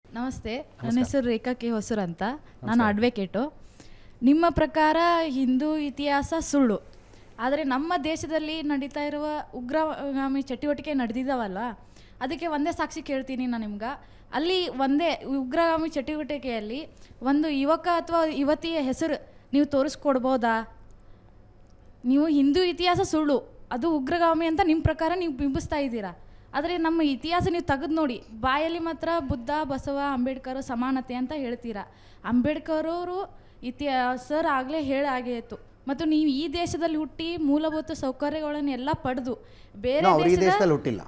ನಮಸ್ತೆ ನನ್ನ ಹೆಸರು ರೇಖಾ ಕೆ ಹೊಸೂರ್ ಅಂತ ನಾನು ಅಡ್ವೊಕೇಟು ನಿಮ್ಮ ಪ್ರಕಾರ ಹಿಂದೂ ಇತಿಹಾಸ ಸುಳ್ಳು ಆದರೆ ನಮ್ಮ ದೇಶದಲ್ಲಿ ನಡೀತಾ ಇರುವ ಉಗ್ರಗಾಮಿ ಚಟುವಟಿಕೆ ನಡೆದಿದ್ದಾವಲ್ಲ ಅದಕ್ಕೆ ಒಂದೇ ಸಾಕ್ಷಿ ಕೇಳ್ತೀನಿ ನಾನು ನಿಮ್ಗೆ ಅಲ್ಲಿ ಒಂದೇ ಉಗ್ರಗಾಮಿ ಚಟುವಟಿಕೆಯಲ್ಲಿ ಒಂದು ಯುವಕ ಅಥವಾ ಯುವತಿಯ ಹೆಸರು ನೀವು ತೋರಿಸ್ಕೊಡ್ಬೋದಾ ನೀವು ಹಿಂದೂ ಇತಿಹಾಸ ಸುಳ್ಳು ಅದು ಉಗ್ರಗಾಮಿ ಅಂತ ನಿಮ್ಮ ಪ್ರಕಾರ ನೀವು ಬಿಂಬಿಸ್ತಾ ಇದ್ದೀರಾ ಆದರೆ ನಮ್ಮ ಇತಿಹಾಸ ನೀವು ತೆಗೆದು ನೋಡಿ ಬಾಯಲ್ಲಿ ಮಾತ್ರ ಬುದ್ಧ ಬಸವ ಅಂಬೇಡ್ಕರ್ ಸಮಾನತೆ ಅಂತ ಹೇಳ್ತೀರಾ ಅಂಬೇಡ್ಕರ್ ಅವರು ಇತಿಹಾಸರ್ ಆಗಲೇ ಹೇಳಾಗಿತ್ತು ಮತ್ತು ನೀವು ಈ ದೇಶದಲ್ಲಿ ಹುಟ್ಟಿ ಮೂಲಭೂತ ಸೌಕರ್ಯಗಳನ್ನು ಎಲ್ಲ ಪಡೆದು ಬೇರೆ ಅವ್ರು ಈ ದೇಶದ ದೇಶದಲ್ಲಿ ಹುಟ್ಟಿಲ್ಲ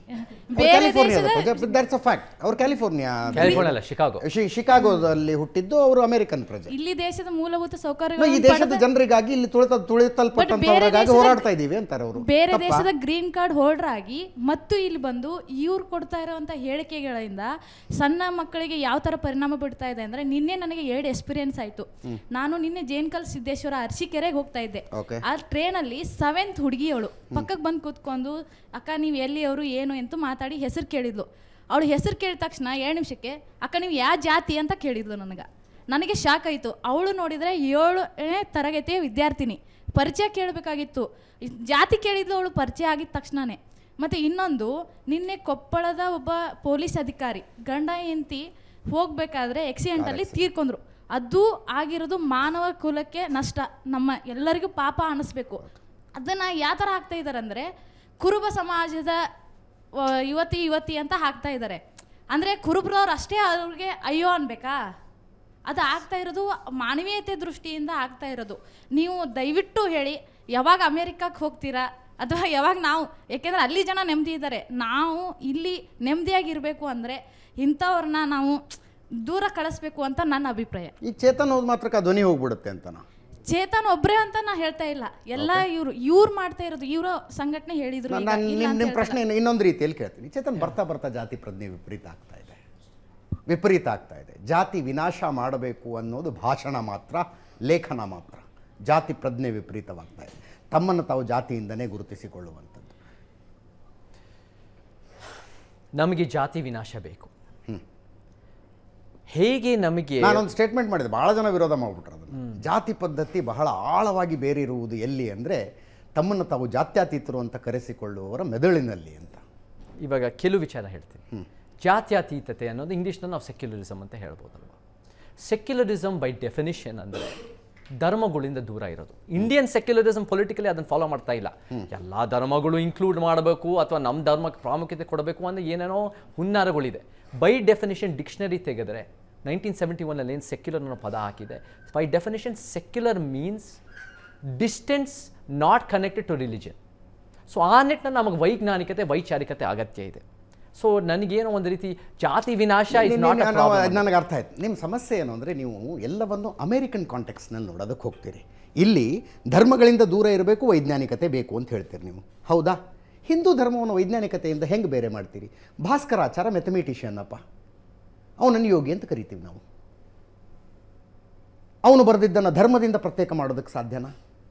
ಬೇರೆ ದೇಶದ ದಟ್ಸ್ ಅ ಫ್ಯಾಕ್ಟ್ ಅವ್ರು ಕ್ಯಾಲಿಫೋರ್ನಿಯಾ ಕ್ಯಾಲಿಫೋರ್ನಿಯಾ ಅಲ್ಲ ಶಿಕಾಗೋ ಶಿ- ಶಿಕಾಗೋದಲ್ಲಿ ಹುಟ್ಟಿದ್ದು ಅವರು ಅಮೆರಿಕನ್ ಪ್ರಜೆ ಇಲ್ಲಿ ದೇಶದ ಮೂಲಭೂತ ನಾವು ಈ ಸೌಕರ್ಯಗಳನ್ನು ದೇಶದ ಪಡೆದ ಜನರಿಗಾಗಿ ಇಲ್ಲಿ ತುಳಿತ ತುಳಿತಲ್ಪಟ್ಟಂತವರಿಗಾಗಿ ದೇಶದ- ಹೋರಾಡ್ತಾ ಇದ್ದೀವಿ ಅಂತಾರೆ ಅವರು ಬೇರೆ ದೇಶದ ಗ್ರೀನ್ ಕಾರ್ಡ್ ಹೋಲ್ಡರ್ ಆಗಿ ಮತ್ತು ಇಲ್ಲಿ ಬಂದು ಇವ್ರು ಕೊಡ್ತಾ ಇರೋವಂಥ ಹೇಳಿಕೆಗಳಿಂದ ಸಣ್ಣ ಮಕ್ಕಳಿಗೆ ಯಾವ ಥರ ಪರಿಣಾಮ ಬೀಳ್ತಾ ಇದೆ ಅಂದರೆ ನಿನ್ನೆ ನನಗೆ ಎರಡು ಎಕ್ಸ್ಪೀರಿಯನ್ಸ್ ಆಯಿತು ನಾನು ನಿನ್ನೆ ಜೇನ್ಕಲ್ ಸಿದ್ದೇಶ್ವರ ಅರಸೀಕೆರೆಗೆ ಹೋಗ್ತಾ ಇದ್ದೆ ಓಕೆ ಆ ಟ್ರೈನಲ್ಲಿ ಸೆವೆಂತ್ ಹುಡುಗಿಯವಳು ಪಕ್ಕಕ್ಕೆ ಬಂದು ಕೂತ್ಕೊಂಡು ಅಕ್ಕ ನೀವು ಎಲ್ಲಿಯವರು ಏನು ಅಂತ ಮಾತಾಡಿ ಹೆಸರು ಕೇಳಿದ್ಲು ಅವಳು ಹೆಸರು ಕೇಳಿದ ತಕ್ಷಣ ಎರಡು ನಿಮಿಷಕ್ಕೆ ಅಕ್ಕ ನೀವು ಯಾವ ಜಾತಿ ಅಂತ ಕೇಳಿದ್ಲು ನನಗೆ ನನಗೆ ಶಾಕ್ ಆಯಿತು ಅವಳು ನೋಡಿದರೆ ಏಳನೇ ತರಗತಿಯ ವಿದ್ಯಾರ್ಥಿನಿ ಪರಿಚಯ ಕೇಳಬೇಕಾಗಿತ್ತು ಜಾತಿ ಕೇಳಿದ್ಲು ಅವಳು ಪರಿಚಯ ಆಗಿದ ತಕ್ಷಣನೇ ಮತ್ತು ಇನ್ನೊಂದು ನಿನ್ನೆ ಕೊಪ್ಪಳದ ಒಬ್ಬ ಪೊಲೀಸ್ ಅಧಿಕಾರಿ ಗಂಡ ಹೆಂಡತಿ ಹೋಗಬೇಕಾದ್ರೆ ಆಕ್ಸಿಡೆಂಟಲ್ಲಿ ತೀರ್ಕೊಂಡ್ರು ಅದು ಆಗಿರೋದು ಮಾನವ ಕುಲಕ್ಕೆ ನಷ್ಟ ನಮ್ಮ ಎಲ್ಲರಿಗೂ ಪಾಪ ಅನ್ನಿಸ್ಬೇಕು ಅದನ್ನು ಯಾವ ಥರ ಹಾಕ್ತಾ ಇದ್ದಾರೆ ಅಂದರೆ ಕುರುಬ ಸಮಾಜದ ಆ, ಯುವತಿ ಯುವತಿ ಅಂತ ಹಾಕ್ತಾ ಇದ್ದಾರೆ ಅಂದರೆ ಕುರುಬ್ರವ್ರು ಅಷ್ಟೇ ಅವ್ರಿಗೆ ಅಯ್ಯೋ ಅನ್ಬೇಕಾ ಅದು ಆಗ್ತಾ ಇರೋದು ಮಾನವೀಯತೆ ದೃಷ್ಟಿಯಿಂದ ಆಗ್ತಾ ಇರೋದು ನೀವು ದಯವಿಟ್ಟು ಹೇಳಿ ಯಾವಾಗ ಅಮೇರಿಕಕ್ಕೆ ಹೋಗ್ತೀರಾ ಅಥವಾ ಯಾವಾಗ ನಾವು ಯಾಕೆಂದರೆ ಅಲ್ಲಿ ಜನ ನೆಮ್ಮದಿ ಇದ್ದಾರೆ ನಾವು ಇಲ್ಲಿ ನೆಮ್ಮದಿಯಾಗಿರಬೇಕು ಅಂದರೆ ಇಂಥವ್ರನ್ನ ನಾವು ದೂರ ಕಳಿಸ್ಬೇಕು ಅಂತ ನನ್ನ ಅಭಿಪ್ರಾಯ ಈ ಚೇತನ್ ಹೋದ್ ಮಾತ್ರಕ್ಕೆ ಆ ಧ್ವನಿ ಹೋಗ್ಬಿಡುತ್ತೆ ಅಂತನಾ ಚೇತನ್ ಒಬ್ಬರೇ ಅಂತ ನಾ ಹೇಳ್ತಾ ಇಲ್ಲ ಎಲ್ಲ ಇವರು ಇವ್ರು ಮಾಡ್ತಾ ಇರೋದು ಇವರ ಸಂಘಟನೆ ಹೇಳಿದ್ರು ಈಗ, ನಾನು ಇಲ್ಲ ನಿಮ್ಮ ಅಂತ ನಿಮ್ಮ ಹೇಳ್ತಾ ಪ್ರಶ್ನೆ ಇನ್ನು- ಇನ್ನೊಂದು ರೀತಿಯಲ್ಲಿ ಕೇಳ್ತೀನಿ ಚೇತನ್ ಬರ್ತಾ ಬರ್ತಾ ಜಾತಿ ಪ್ರಜ್ಞೆ ವಿಪರೀತ ಆಗ್ತಾ ಇದೆ ವಿಪರೀತ ಆಗ್ತಾ ಇದೆ ಜಾತಿ ವಿನಾಶ ಮಾಡಬೇಕು ಅನ್ನೋದು ಭಾಷಣ ಮಾತ್ರ ಲೇಖನ ಮಾತ್ರ ಜಾತಿ ಪ್ರಜ್ಞೆ ವಿಪರೀತವಾಗ್ತಾ ಇದೆ ತಮ್ಮನ್ನು ತಾವು ಜಾತಿಯಿಂದನೇ ಗುರುತಿಸಿಕೊಳ್ಳುವಂಥದ್ದು ನಮಗೆ ಜಾತಿ ವಿನಾಶ ಬೇಕು ಹೇಗೆ ನಮಗೆ ನಾನೊಂದು ಸ್ಟೇಟ್ಮೆಂಟ್ ಮಾಡಿದೆ ಬಹಳ ಜನ ವಿರೋಧ ಮಾಡಿಬಿಟ್ರು ಅದನ್ನು ಜಾತಿ ಪದ್ಧತಿ ಬಹಳ ಆಳವಾಗಿ ಬೇರಿರುವುದು ಎಲ್ಲಿ ಅಂದರೆ ತಮ್ಮನ್ನು ತಾವು ಜಾತ್ಯತೀತರು ಅಂತ ಕರೆಸಿಕೊಳ್ಳುವವರ ಮೆದುಳಿನಲ್ಲಿ ಅಂತ ಇವಾಗ ಕೆಲವು ವಿಚಾರ ಹೇಳ್ತೀನಿ ಜಾತ್ಯತೀತತೆ ಅನ್ನೋದು ಇಂಗ್ಲೀಷ್ನಲ್ಲಿ ನಾವು ಸೆಕ್ಯುಲರಿಸಮ್ ಅಂತ ಹೇಳ್ಬೋದಲ್ವ ಸೆಕ್ಯುಲರಿಸಮ್ ಬೈ ಡೆಫಿನಿಷನ್ ಅಂದರೆ ಧರ್ಮಗಳಿಂದ ದೂರ ಇರೋದು ಇಂಡಿಯನ್ ಸೆಕ್ಯುಲರಿಸಮ್ ಪೊಲಿಟಿಕಲಿ ಅದನ್ನು ಫಾಲೋ ಮಾಡ್ತಾ ಇಲ್ಲ ಎಲ್ಲ ಧರ್ಮಗಳು ಇನ್ಕ್ಲೂಡ್ ಮಾಡಬೇಕು ಅಥವಾ ನಮ್ಮ ಧರ್ಮಕ್ಕೆ ಪ್ರಾಮುಖ್ಯತೆ ಕೊಡಬೇಕು ಅಂದರೆ ಏನೇನೋ ಹುನ್ನಾರಗಳಿದೆ ಬೈ ಡೆಫಿನಿಷನ್ ಡಿಕ್ಷನರಿ ತೆಗೆದರೆ ನೈನ್ಟೀನ್ ಸೆವೆಂಟಿ ಒನ್ನಲ್ಲಿ ಏನು ಸೆಕ್ಯುಲರ್ ಅನ್ನೋ ಪದ ಹಾಕಿದೆ by definition secular means distance not connected to religion so ಆ ನಿಟ್ಟಿನಲ್ಲಿ ನಮಗೆ ವೈಜ್ಞಾನಿಕತೆ ವೈಚಾರಿಕತೆ ಅಗತ್ಯ ಇದೆ ಸೊ ನನಗೇನೋ ಒಂದು ರೀತಿ ಜಾತಿ ವಿನಾಶ ಇಸ್ ನಾಟ್ ನನಗೆ ಅರ್ಥ ಆಯ್ತು ನಿಮ್ಮ ಸಮಸ್ಯೆ ಏನು ಅಂದರೆ ನೀವು ಎಲ್ಲವನ್ನು ಅಮೇರಿಕನ್ ಕಾಂಟೆಕ್ಸ್ನಲ್ಲಿ ನೋಡೋದಕ್ಕೆ ಹೋಗ್ತೀರಿ ಇಲ್ಲಿ ಧರ್ಮಗಳಿಂದ ದೂರ ಇರಬೇಕು ವೈಜ್ಞಾನಿಕತೆ ಬೇಕು ಅಂತ ಹೇಳ್ತೀರಿ ನೀವು ಹೌದಾ ಹಿಂದೂ ಧರ್ಮವನ್ನು ವೈಜ್ಞಾನಿಕತೆಯಿಂದ ಹೆಂಗೆ ಬೇರೆ ಮಾಡ್ತೀರಿ ಭಾಸ್ಕರಾಚಾರ ಮೆಥಮೆಟಿಷಿಯನ್ ಅಪ್ಪ ಅವನನ್ನು ಯೋಗಿ ಅಂತ ಕರಿತೀವಿ ನಾವು ಅವನು ಬರೆದಿದ್ದನ್ನು ಧರ್ಮದಿಂದ ಪ್ರತ್ಯೇಕ ಮಾಡೋದಕ್ಕೆ ಸಾಧ್ಯನಾ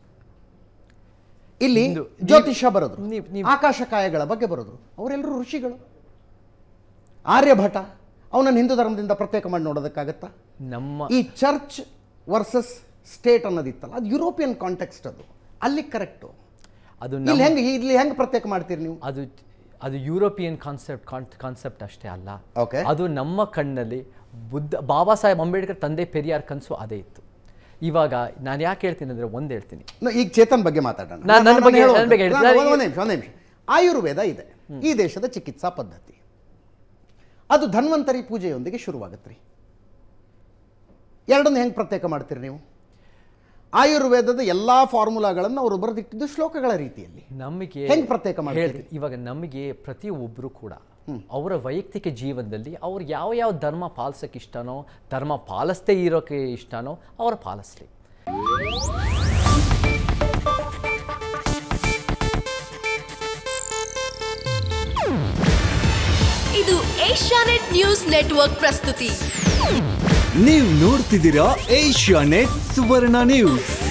ಇಲ್ಲಿ ಹಿಂದೂ- ಜ್ಯೋತಿಷ್ಯ ಬರೋದು ನೀವ್- ನೀವ್- ಆಕಾಶಕಾಯಗಳ ಬಗ್ಗೆ ಬರೋದು ಅವರೆಲ್ಲರೂ ಋಷಿಗಳು ಆರ್ಯಭಟ ಅವನನ್ನು ಹಿಂದೂ ಧರ್ಮದಿಂದ ಪ್ರತ್ಯೇಕ ಮಾಡಿ ನೋಡೋದಕ್ಕಾಗತ್ತಾ ನಮ್ಮ ಈ ಚರ್ಚ್ ವರ್ಸಸ್ ಸ್ಟೇಟ್ ಅನ್ನೋದಿತ್ತಲ್ಲ ಅದು ಯುರೋಪಿಯನ್ ಕಾಂಟೆಕ್ಸ್ಟ್ ಅದು ಅಲ್ಲಿ ಕರೆಕ್ಟು ಅದು ಇಲ್ಲಿ ಹೆಂಗೆ ಇಲ್ಲಿ ಹೆಂಗೆ ಪ್ರತ್ಯೇಕ ಮಾಡ್ತೀರಿ ನೀವು ಅದು ಅದು ಯುರೋಪಿಯನ್ ಕಾನ್ಸೆಪ್ಟ್ ಕಾನ್ಸೆಪ್ಟ್ ಅಷ್ಟೇ ಅಲ್ಲ Okay. ಅದು ನಮ್ಮ ಕಣ್ಣಲ್ಲಿ ಬುದ್ಧ ಬಾಬಾ ಸಾಹೇಬ್ ಅಂಬೇಡ್ಕರ್ ತಂದೆ ಪೆರಿಯಾರ್ ಕನಸು ಅದೇ ಇತ್ತು ಇವಾಗ ನಾನು ಯಾಕೆ ಹೇಳ್ತೀನಿ ಅಂದರೆ ಒಂದು ಹೇಳ್ತೀನಿ ನ- ಈಗ ಚೇತನ್ ಬಗ್ಗೆ ಮಾತಾಡೋಣ ನಾನ್- ನನ್ನ ನಾನು ಬಗ್ಗೆ- ಹೇಳೋದು- ನನ್ನ ಬಗ್ಗೆ ಹೇಳ್ತೀನಿ. ನಾನು ಒಂದು ನಿಮಿಷ ಒಂದು ನಿಮಿಷ ಆಯುರ್ವೇದ ಇದೆ ಈ ದೇಶದ ಚಿಕಿತ್ಸಾ ಪದ್ಧತಿ ಅದು ಧನ್ವಂತರಿ ಪೂಜೆಯೊಂದಿಗೆ ಶುರುವಾಗುತ್ತೆ ರೀ ಎರಡನ್ನು ಹೆಂಗೆ ಪ್ರತ್ಯೇಕ ಮಾಡ್ತೀರಿ ನೀವು ಆಯುರ್ವೇದದ ಎಲ್ಲ ಫಾರ್ಮುಲಾಗಳನ್ನು ಅವರು ಬರೆದಿಟ್ಟಿದ್ದು ಶ್ಲೋಕಗಳ ರೀತಿಯಲ್ಲಿ ನಮಗೆ ಹೆಂಗ್ ಪ್ರತ್ಯೇಕ ಮಾಡ್ತೀರಿ? ಹೇಳ್ತೀನಿ. ಇವಾಗ ನಮಗೆ ಪ್ರತಿಯೊಬ್ಬರು ಕೂಡ ಅವರ ವೈಯಕ್ತಿಕ ಜೀವನದಲ್ಲಿ ಅವ್ರು ಯಾವ ಯಾವ ಧರ್ಮ ಪಾಲಿಸೋಕೆ ಇಷ್ಟನೋ ಧರ್ಮ ಪಾಲಿಸದೇ ಇರೋಕೆ ಇಷ್ಟನೋ ಅವ್ರು ಪಾಲಿಸ್ಲಿ ಇದು ಏಷ್ಯಾನೆಟ್ ನ್ಯೂಸ್ ನೆಟ್ವರ್ಕ್ ಪ್ರಸ್ತುತಿ ನೀವು ನೋಡ್ತಿದ್ದೀರಾ ಏಷ್ಯಾ ನೆಟ್ ಸುವರ್ಣ ನ್ಯೂಸ್